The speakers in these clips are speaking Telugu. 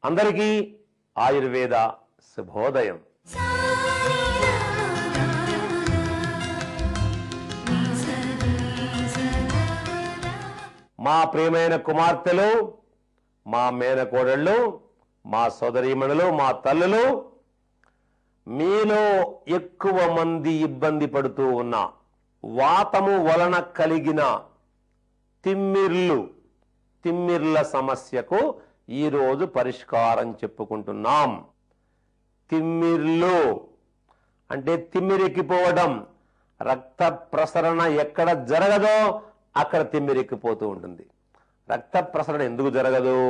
అందరికీ ఆయుర్వేద శుభోదయం మా ప్రియమైన కుమార్తెలు మా మేనకోడళ్ళు మా సోదరీమణులు మా తల్లులు మీలో ఎక్కువ మంది ఇబ్బంది పడుతూ ఉన్న వాతము వలన కలిగిన తిమ్మిర్లు తిమ్మిర్ల సమస్యకు ఈరోజు పరిష్కారం చెప్పుకుంటున్నాం తిమ్మిర్లు అంటే తిమ్మిరెక్కిపోవడం రక్త ప్రసరణ ఎక్కడ జరగదో అక్కడ తిమ్మిరెక్కిపోతూ ఉంటుంది రక్త ప్రసరణ ఎందుకు జరగదు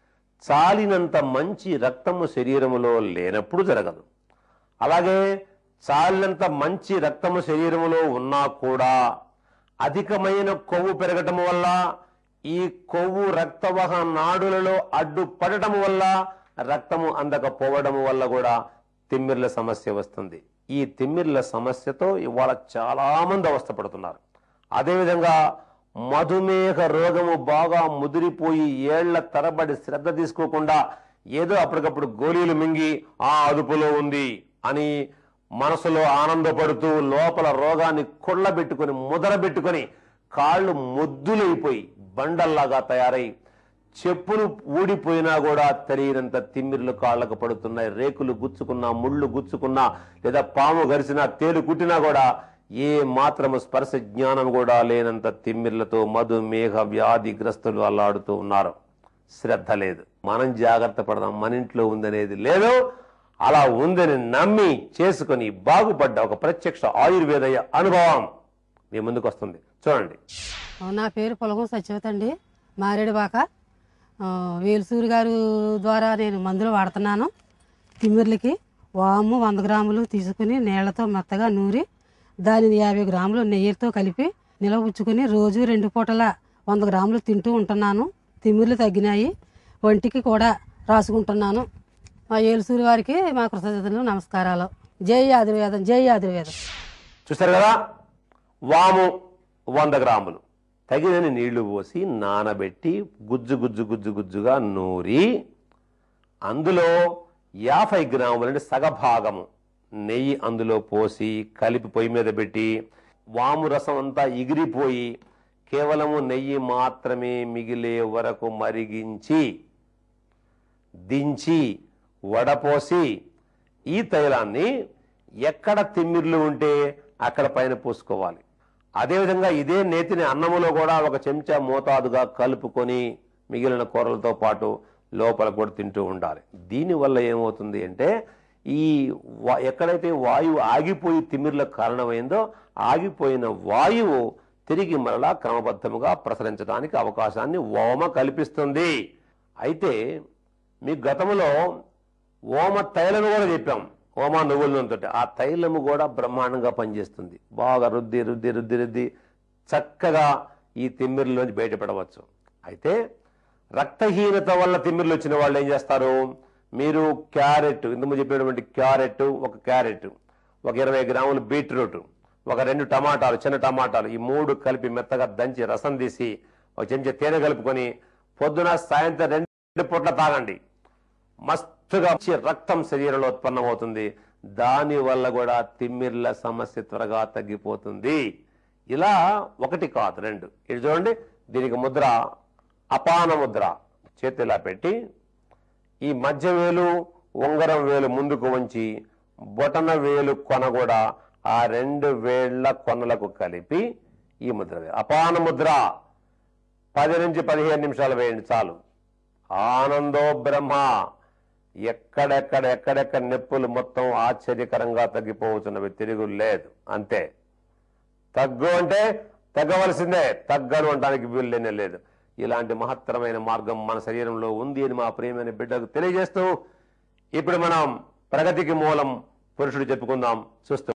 చాలినంత మంచి రక్తము శరీరములో లేనప్పుడు జరగదు అలాగే చాలినంత మంచి రక్తము శరీరములో ఉన్నా కూడా అధికమైన కొవ్వు పెరగటం వల్ల ఈ కొవ్వు రక్తవహ నాడులలో అడ్డుపడటం వల్ల రక్తము అందకపోవడం వల్ల కూడా తిమ్మిర్ల సమస్య వస్తుంది ఈ తిమ్మిర్ల సమస్యతో ఇవాళ చాలా మంది అవస్థపడుతున్నారు అదేవిధంగా మధుమేహ రోగము బాగా ముదిరిపోయి ఏళ్ల తరబడి శ్రద్ధ తీసుకోకుండా ఏదో అప్పటికప్పుడు గోళీలు మింగి ఆ అదుపులో ఉంది అని మనసులో ఆనందపడుతూ లోపల రోగాన్ని కొళ్ళబెట్టుకొని ముదరబెట్టుకొని కాళ్ళు మొద్దులైపోయి బండల్లాగా తయారై చెప్పులు ఊడిపోయినా కూడా తెలియనంత తిమ్మిర్లు కాళ్ళకు పడుతున్నాయి రేకులు గుచ్చుకున్నా ముళ్ళు గుచ్చుకున్నా లేదా పాము గరిసినా తేలు కుట్టినా కూడా ఏ మాత్రము స్పర్శ జ్ఞానం కూడా లేనంత తిమ్మిర్లతో మధుమేహ వ్యాధిగ్రస్తులు అల్లాడుతూ ఉన్నారు శ్రద్ధ లేదు మనం జాగ్రత్త పడదాం మన ఇంట్లో ఉందనేది లేదు అలా ఉందని నమ్మి చేసుకొని బాగుపడ్డ ఒక ప్రత్యక్ష ఆయుర్వేద అనుభవం మీ ముందుకు వస్తుంది చూడండి నా పేరు పొలగం సత్యవతి అండి మారేడుబాక ఆ, వేలుసూరి గారు ద్వారా నేను మందులు వాడుతున్నాను తిమ్మిర్లకి వాము వంద గ్రాములు తీసుకుని నీళ్లతో మెత్తగా నూరి దానిని యాభై గ్రాములు నెయ్యితో కలిపి నిలవ ఉంచుకుని రోజు రెండు పూటల వంద గ్రాములు తింటూ ఉంటున్నాను తిమ్మిర్లు తగ్గినాయి ఒంటికి కూడా రాసుకుంటున్నాను మా ఏలుసూరి వారికి మా కృతజ్ఞతలు నమస్కారాలు జై ఆయుర్వేదం జై ఆయుర్వేదం చూస్తారు కదా వాము వంద గ్రాములు తగినని నీళ్లు పోసి నానబెట్టి గుజ్జు గుజ్జు గుజ్జు గుజ్జుగా నూరి అందులో యాభై గ్రాములు అంటే సగభాగము నెయ్యి అందులో పోసి కలిపి పొయ్యి మీద పెట్టి వాము రసం అంతా ఎగిరిపోయి కేవలము నెయ్యి మాత్రమే మిగిలే వరకు మరిగించి దించి వడపోసి ఈ తైలాన్ని ఎక్కడ తిమ్మిర్లు ఉంటే అక్కడ పైన పూసుకోవాలి అదేవిధంగా ఇదే నేతిని అన్నములో కూడా ఒక చెంచా మోతాదుగా కలుపుకొని మిగిలిన కూరలతో పాటు లోపల కూడా తింటూ ఉండాలి దీనివల్ల ఏమవుతుంది అంటే ఈ వా- ఎక్కడైతే వాయువు ఆగిపోయి తిమ్మిర్లకు కారణమైందో ఆగిపోయిన వాయువు తిరిగి మరలా క్రమబద్ధముగా ప్రసరించడానికి అవకాశాన్ని ఓమ కల్పిస్తుంది అయితే మీ గతంలో ఓమ తైలము కూడా చెప్పాం ఓమ నువ్వుల నూనెతోటి ఆ తైలము కూడా బ్రహ్మాండంగా పనిచేస్తుంది బాగా రుద్ది రుద్ది రుద్ది రుద్ది చక్కగా ఈ తిమ్మిరిలోంచి బయటపడవచ్చు అయితే రక్తహీనత వల్ల తిమ్మిర్లు వచ్చిన వాళ్ళు ఏం చేస్తారు మీరు క్యారెట్ ఇంతకు చెప్పినటువంటి క్యారెట్ ఒక క్యారెట్ ఒక ఇరవై గ్రాములు బీట్రూట్ ఒక రెండు టమాటాలు చిన్న టమాటాలు ఈ మూడు కలిపి మెత్తగా దంచి రసం తీసి ఒక చెంచా తేనె కలుపుకొని పొద్దున సాయంత్రం రెండు పూట్ల తాగండి మస్తుగా మంచి రక్తం శరీరంలో ఉత్పన్నమవుతుంది దాని వల్ల కూడా తిమ్మిర్ల సమస్య త్వరగా తగ్గిపోతుంది ఇలా ఒకటి కాదు రెండు ఇది చూడండి దీనికి ముద్ర అపాన ముద్ర చేతి ఇలా పెట్టి ఈ మధ్య వేలు ఉంగరం వేలు ముందుకు వంచి బొటన వేలు కొన కూడా ఆ రెండు వేళ్ల కొనలకు కలిపి ఈ ముద్ర వేయాలి. అపాన ముద్ర పది నుంచి పదిహేను నిమిషాలు వేయండి చాలు ఆనందో బ్రహ్మ ఎక్కడెక్కడ ఎక్కడెక్కడ నొప్పులు మొత్తం ఆశ్చర్యకరంగా తగ్గిపోవచ్చున్నవి తిరుగు లేదు అంతే తగ్గు అంటే తగ్గవలసిందే తగ్గను అనడానికి వీల్లేనే లేదు ఇలాంటి మహత్తరమైన మార్గం మన శరీరంలో ఉంది అని మా ప్రియమైన బిడ్డకు తెలియజేస్తూ ఇప్పుడు మనం ప్రగతికి మూలం పురుషుడు చెప్పుకుందాం చూస్తూ